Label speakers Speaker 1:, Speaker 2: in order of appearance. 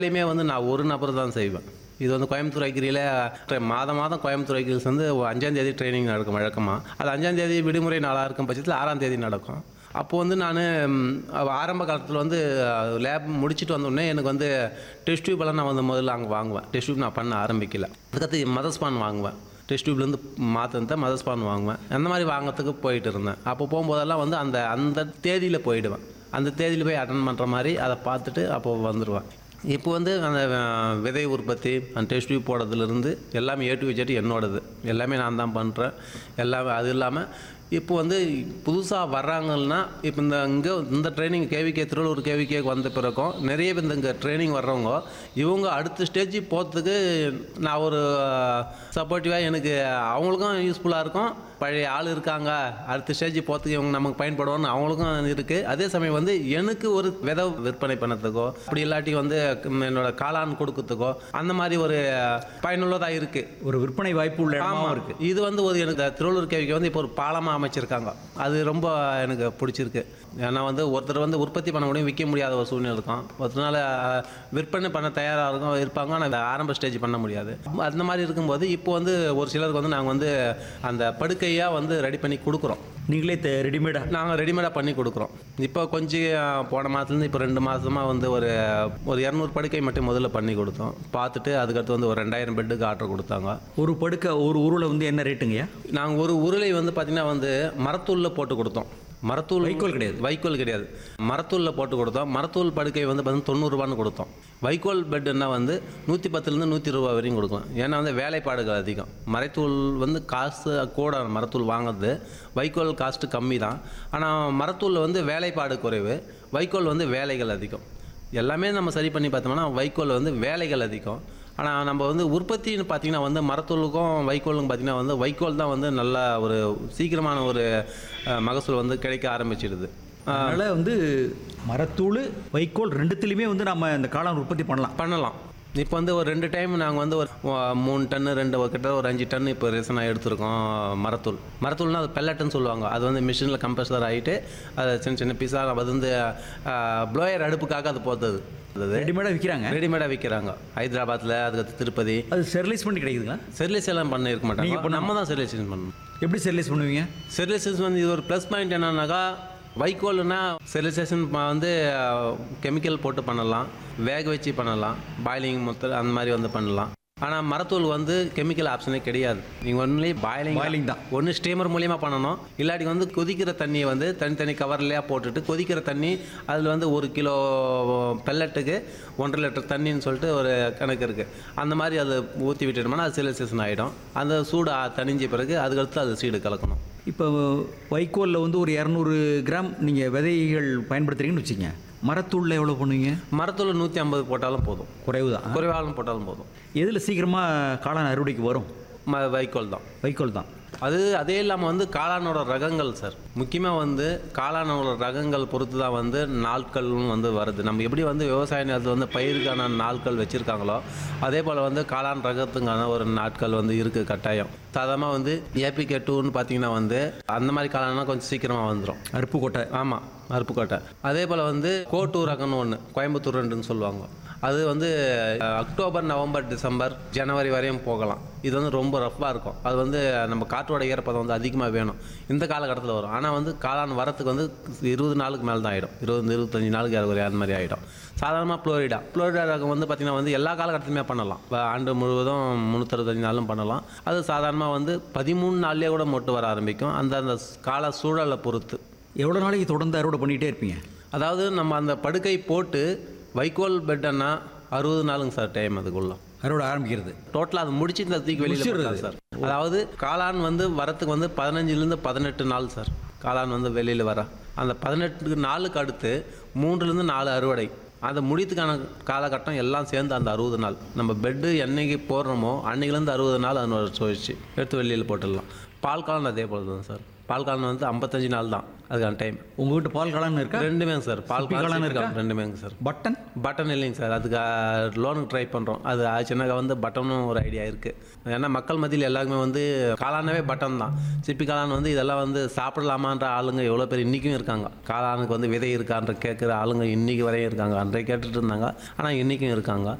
Speaker 1: எல்லாத்தையுமே வந்து நான் ஒரு நபர் தான் செய்வேன் இது வந்து கோயம்புத்தூர் ஐக்கிரியில் மாதம் மாதம் கோயம்புத்தூர் ஐக்கிரிஸ் வந்து அஞ்சாம் தேதி ட்ரைனிங் நடக்கும் வழக்கமாக அது அஞ்சாம் தேதி விடுமுறை நாளாக இருக்கும் பட்சத்தில் ஆறாம் தேதி நடக்கும் அப்போ வந்து நான் ஆரம்ப காலத்தில் வந்து லேப் முடிச்சுட்டு வந்தோடனே எனக்கு வந்து டெஸ்ட் டியூப்லாம் நான் வந்து முதல்ல அங்கே வாங்குவேன் டெஸ்ட் டியூப் நான் பண்ண ஆரம்பிக்கல அதுக்கடுத்து மதஸ்பான் வாங்குவேன் டெஸ்ட் டியூப்லேருந்து மாற்றினத மதஸ்பான் வாங்குவேன் அந்த மாதிரி வாங்கிறதுக்கு போயிட்டு இருந்தேன் அப்போ போகும்போதெல்லாம் வந்து அந்த அந்த தேதியில் போயிடுவேன் அந்த தேதியில் போய் அட்டன் பண்ணுற மாதிரி அதை பார்த்துட்டு அப்போ வந்துடுவேன் இப்போ வந்து அந்த அஹ், விதை உற்பத்தி அந்த டெஸ்ட் டியூப் போடுறதுலேருந்து எல்லாமே ஏ டு விஜெட் என்னோடது எல்லாமே நான் தான் பண்ணுறேன் எல்லாமே அது இல்லாமல் இப்போ வந்து புதுசாக வர்றாங்கன்னா இப்போ இந்த இங்கே இந்த ட்ரைனிங் கேவிகே திருவள்ளூர் கேவிகேக்கு வந்த பிறகும் நிறைய பேர் இந்த இங்கே ட்ரைனிங் வர்றவங்க இவங்க அடுத்த ஸ்டேஜ் போகிறதுக்கு நான் ஒரு சப்போர்ட்டிவாக எனக்கு அவங்களுக்கும் யூஸ்ஃபுல்லாக இருக்கும் பழைய ஆள் இருக்காங்க அடுத்த ஸ்டேஜ் போகிறதுக்கு இவங்க நமக்கு பயன்படுவோம்னு அவங்களுக்கும் இருக்குது அதே சமயம் வந்து எனக்கு ஒரு விதை விற்பனை பண்ணதுக்கோ அப்படி இல்லாட்டி வந்து என்னோட காளான் கொடுக்கறதுக்கோ அந்த மாதிரி ஒரு பயனுள்ளதாக இருக்குது
Speaker 2: ஒரு விற்பனை வாய்ப்பு உள்ள இடமாவும்
Speaker 1: ஆமாம்
Speaker 2: இருக்கு
Speaker 1: இது வந்து ஒரு எனக்கு திருவள்ளூர் கேவிக்கு வந்து இப்போ ஒரு பாலமாக அமைச்சிருக்காங்க அது ரொம்ப எனக்கு பிடிச்சிருக்கு ஏன்னா வந்து ஒருத்தர் வந்து உற்பத்தி பண்ண முடியும் விற்க முடியாத ஒரு சூழ்நிலை இருக்கும் ஒருத்தனால அஹ், விற்பனை பண்ண தயாராக இருக்கும் இருப்பாங்க ஆனால் ஆரம்ப ஸ்டேஜ் பண்ண முடியாது அந்த மாதிரி இருக்கும்போது இப்போ வந்து ஒரு சிலருக்கு வந்து நாங்கள் வந்து அந்த படுக்கையாக வந்து ரெடி பண்ணி கொடுக்குறோம்
Speaker 2: நீங்களே ரெடிமேடா
Speaker 1: நாங்கள் ரெடிமேடாக பண்ணி கொடுக்குறோம் இப்போ கொஞ்சம் அஹ், போன மாதத்துலேருந்து இப்போ ரெண்டு மாதமாக வந்து ஒரு ஒரு இரநூறு படுக்கை மட்டும் முதல்ல பண்ணி கொடுத்தோம் பார்த்துட்டு அதுக்கடுத்து வந்து ஒரு ரெண்டாயிரம் பெட்டுக்கு ஆர்டர் கொடுத்தாங்க
Speaker 2: ஒரு படுக்கை ஒரு உருளை வந்து என்ன ரேட்டுங்கய்யா
Speaker 1: நாங்கள் ஒரு உருளை வந்து பார்த்திங்கன்னா வந்து மரத்தூளில் போட்டு கொடுத்தோம் மரத்தூள்
Speaker 2: வைக்கோல் கிடையாது.
Speaker 1: வைக்கோல் கிடையாது மரத்தூளில் போட்டு கொடுத்தோம் மரத்தூள் படுக்கை வந்து பார்த்தீங்கன்னா தொண்ணூறுரூபான்னு கொடுத்தோம் வைக்கோல் பெட்டுன்னா வந்து நூற்றி பத்துலேருந்து நூற்றி ரூபா வரையும் கொடுக்கலாம் ஏன்னா வந்து வேலைப்பாடுகள் அதிகம் மரத்தூள் வந்து காசு கூட மரத்தூள் வாங்குறது வைக்கோல் காஸ்ட்டு கம்மி தான் ஆனால் மரத்தூளில் வந்து வேலைப்பாடு குறைவு வைக்கோல் வந்து வேலைகள் அதிகம் எல்லாமே நம்ம சரி பண்ணி பார்த்தோம்னா வைக்கோல் வந்து வேலைகள் அதிகம் ஆனால் நம்ம வந்து உற்பத்தின்னு பார்த்தீங்கன்னா வந்து மரத்தூளுக்கும் வைக்கோலுக்கும் பார்த்தீங்கன்னா வந்து வைக்கோல் தான் வந்து நல்ல ஒரு சீக்கிரமான ஒரு அஹ், மகசூல் வந்து கிடைக்க ஆரம்பிச்சிடுது
Speaker 2: அதனால வந்து மரத்தூள் வைக்கோல் ரெண்டுத்துலையுமே வந்து நம்ம இந்த காளான் உற்பத்தி பண்ணலாம்
Speaker 1: பண்ணலாம் இப்போ வந்து ஒரு ரெண்டு டைம் நாங்கள் வந்து ஒரு அஹ், மூணு டன்னு ரெண்டு ஒரு கிட்ட ஒரு அஞ்சு டன் இப்போ ரீசனாக எடுத்திருக்கோம் மரத்தூள் மரத்தூள்னா அது பெல்லட்டுன்னு சொல்லுவாங்க அது வந்து மிஷினில் கம்ப்ரஸர் ஆகிட்டு அது சின்ன சின்ன பீஸாக அது வந்து ப்ளோயர் அடுப்புக்காக அது போத்தது அது
Speaker 2: ரெடிமேடாக விற்கிறாங்க
Speaker 1: ரெடிமேடாக விற்கிறாங்க ஹைதராபாத்தில் அதுக்கு திருப்பதி
Speaker 2: அது ஸ்டெர்லைஸ் பண்ணி கிடைக்குதுங்களா
Speaker 1: ஸ்டெர்லைஸ் எல்லாம் பண்ண இருக்க மாட்டாங்க
Speaker 2: நீங்க
Speaker 1: இப்போ நம்ம தான் ஸ்டெர்லைசேஷன் பண்ணணும்
Speaker 2: எப்படி ஸ்டெர்லைஸ் பண்ணுவீங்க
Speaker 1: ஸ்டெரிலைசேஷன் வந்து இது ஒரு ப்ளஸ் பாயிண்ட் என்னன்னாக்கா வைக்கோல்னா ஸ்டெரிலைசேஷன் வந்து கெமிக்கல் போட்டு பண்ணலாம் வேக வச்சு பண்ணலாம் பாயிலிங் மொத்தம் அந்த மாதிரி வந்து பண்ணலாம் ஆனால் மரத்தூள் வந்து கெமிக்கல் ஆப்ஷனே கிடையாது நீங்கள் ஒன்லி பாயிலிங்
Speaker 2: Boiling தான்.
Speaker 1: ஒன்று ஸ்டீமர் மூலியமாக பண்ணணும் இல்லாட்டி வந்து கொதிக்கிற தண்ணியை வந்து தனித்தனி கவர்லையாக போட்டுட்டு கொதிக்கிற தண்ணி அதில் வந்து ஒரு கிலோ பெல்லட்டுக்கு ஒன்றரை லிட்டர் தண்ணின்னு சொல்லிட்டு ஒரு கணக்கு இருக்குது அந்த மாதிரி அதை ஊற்றி விட்டுட்டோம்னா அது சிலசேஷன் ஆகிடும் அந்த சூடு ஆ- தணிஞ்ச பிறகு அதுக்கடுத்து அது சீடு கலக்கணும்
Speaker 2: இப்போ வைக்கோலில் வந்து ஒரு இரநூறு கிராம் நீங்கள் விதைகள் பயன்படுத்துறீங்கன்னு வச்சுக்கங்க மரத்தூளில் எவ்வளோ பண்ணுவீங்க
Speaker 1: மரத்தூள் நூற்றி ஐம்பது போட்டாலும் போதும்
Speaker 2: குறைவு தான்
Speaker 1: குறைவாலும் போட்டாலும் போதும்
Speaker 2: எதில் சீக்கிரமாக காளான் அறுவடைக்கு வரும்
Speaker 1: ம வைக்கோல் தான்
Speaker 2: வைக்கோல் தான்
Speaker 1: அது அதே இல்லாமல் வந்து காளானோட ரகங்கள் சார் முக்கியமாக வந்து காளானோட ரகங்கள் பொறுத்து தான் வந்து நாட்களும் வந்து வருது நம்ம எப்படி வந்து விவசாய நிலத்தில் வந்து பயிருக்கான நாட்கள் வச்சுருக்காங்களோ அதே போல் வந்து காளான் ரகத்துக்கான ஒரு நாட்கள் வந்து இருக்குது கட்டாயம் சாதாரணமாக வந்து ஏபிகே டூன்னு பார்த்தீங்கன்னா வந்து அந்த மாதிரி காளானா கொஞ்சம் சீக்கிரமாக வந்துடும்
Speaker 2: அருப்புக்கோட்டை
Speaker 1: ஆமாம் அருப்புக்கோட்டை அதே போல் வந்து கோட்டூர் ரகம்னு ஒன்று கோயம்புத்தூர் ரெண்டுன்னு சொல்லுவாங்க அது வந்து அஹ், அக்டோபர் நவம்பர் டிசம்பர் ஜனவரி வரையும் போகலாம் இது வந்து ரொம்ப ரஃப்பாக இருக்கும் அது வந்து நம்ம காற்றோட ஈரப்பதம் வந்து அதிகமாக வேணும் இந்த காலகட்டத்தில் வரும் ஆனால் வந்து காளான் வரத்துக்கு வந்து இருபது நாளுக்கு மேலே தான் ஆகிடும் இருபது இருபத்தஞ்சி நாளுக்கு இறங்குற அந்த மாதிரி ஆகிடும் சாதாரணமாக ஃப்ளோரிடா ஃப்ளோரிடா ரகம் வந்து பார்த்திங்கன்னா வந்து எல்லா காலகட்டத்திலுமே பண்ணலாம் இப்ப ஆண்டு முழுவதும் முந்நூற்றறுபத்தஞ்சு நாளும் பண்ணலாம் அது சாதாரணமாக வந்து பதிமூணு நாள்லேயே கூட மொட்டு வர ஆரம்பிக்கும் அந்த அந்த கால சூழலை பொறுத்து
Speaker 2: எவ்வளோ நாளைக்கு தொடர்ந்து அறுவடை பண்ணிகிட்டே இருப்பீங்க
Speaker 1: அதாவது நம்ம அந்த படுக்கை போட்டு வைக்கோல் பெட்டன்னா அறுபது நாளுங்க சார் டைம் அதுக்குள்ள
Speaker 2: அறுவடை ஆரம்பிக்கிறது
Speaker 1: டோட்டலாக அது முடிச்சு இந்த தூக்கி வெளியில் போடலாம் சார் அதாவது காளான் வந்து வரத்துக்கு வந்து பதினஞ்சுலேருந்து பதினெட்டு நாள் சார் காளான் வந்து வெளியில் வர அந்த பதினெட்டு நாளுக்கு அடுத்து மூன்றுலேருந்து நாலு அறுவடை அதை முடித்துக்கான காலகட்டம் எல்லாம் சேர்ந்து அந்த அறுபது நாள் நம்ம பெட்டு என்னைக்கு போடுறோமோ அன்னைக்குலேருந்து அறுபது நாள் அதனோட சுழற்சி எடுத்து வெளியில் போட்டுடலாம் பால் காளான் அதே போல் தான் சார் பால் காளான் வந்து ஐம்பத்தஞ்சு நாள் தான் அதுக்கான டைம்
Speaker 2: உங்கள் வீட்டு பால் காளான் இருக்கா
Speaker 1: ரெண்டுமேங்க சார் பால்
Speaker 2: சிப்பி
Speaker 1: காளான்
Speaker 2: காளான்
Speaker 1: சிப்பி
Speaker 2: இருக்கா?
Speaker 1: காளான் ரெண்டுமேங்க சார்
Speaker 2: பட்டன்
Speaker 1: பட்டன் இல்லைங்க சார் அதுக்கு லோனுக்கு ட்ரை பண்ணுறோம் அது சின்னதாக வந்து பட்டனும் ஒரு ஐடியா இருக்குது ஏன்னா மக்கள் மத்தியில் எல்லாருமே வந்து காளானவே பட்டன் தான் சிப்பி காளான் வந்து இதெல்லாம் வந்து சாப்பிடலாமான்ற ஆளுங்க எவ்வளோ பேர் இன்றைக்கும் இருக்காங்க காளானுக்கு வந்து விதை இருக்கான்ற கேட்குற ஆளுங்க இன்றைக்கி வரையும் இருக்காங்க அன்றைக்கு கேட்டுட்டு இருந்தாங்க ஆனால் இன்றைக்கும் இருக்காங்க